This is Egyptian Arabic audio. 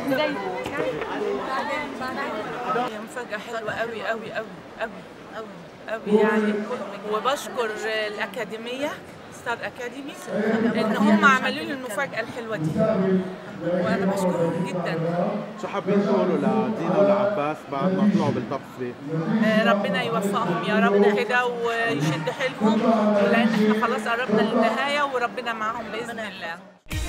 هي مفاجأة حلوة قوي قوي قوي قوي قوي قوي يعني وبشكر الأكاديمية ستار أكاديمي إن هم عملوا لي المفاجأة الحلوة دي وأنا بشكرهم جدا شو حابين تقولوا لدينا ولعباس بعد ما طلعوا بالتوب 3 آه، ربنا يوفقهم يا رب كده ويشد حيلهم لأن احنا خلاص قربنا للنهاية وربنا معاهم بإذن الله